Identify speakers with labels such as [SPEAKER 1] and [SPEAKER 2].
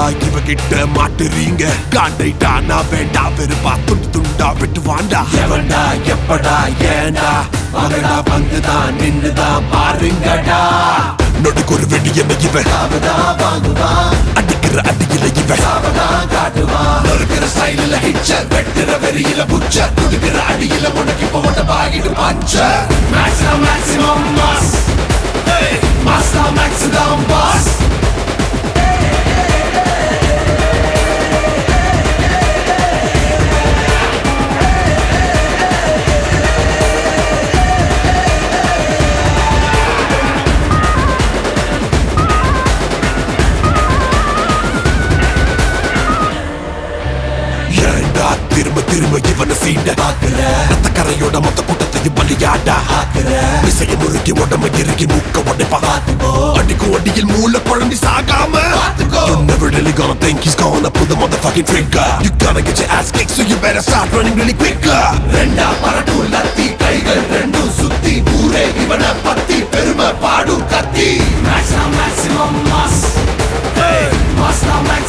[SPEAKER 1] இவகிட்ட மாட்டுறீங்க காண்டைட்டா நான் வேண்டா வெறுப்பா துண்டு துண்டா விட்டு வாண்டா எவன்டா எப்படா ஏண்டா மகடா வந்துதான் நின்னுதான் பாருங்கடா நொடிக்கு ஒரு வெடி என்ன இவன் அடிக்கிற அடியில இவன் நொறுக்கிற ஸ்டைலில் ஹிட்சர் வெட்டுற வெறியில புச்சர் துடுக்கிற அடியில உனக்கு இப்போ ஒட்ட பாகிட்டு பஞ்சர் மேக்ஸிமம் மேக்ஸிமம் மாஸ் மாஸ்டா மேக்ஸிமம் பாஸ் ஏண்டா திரும்ப திரும்ப இவனை சீண்ட ரத்த கரையோட மொத்த கூட்டத்தையும் பலியாடா விசைய முறுக்கி உடம்பு இறுக்கி மூக்க உடைப்பா அடிக்கும் அடியில் மூல குழம்பி சாகாம You never really gonna think he's gonna pull the motherfucking trigger You gotta get your ass kicked so you better start running really quicker ரெண்டா பரட்டும் லத்தி கைகள் ரெண்டும் சுத்தி ஊரே இவனை பத்தி பெருமை பாடும் கத்தி Maximum maximum mass Hey, mass now max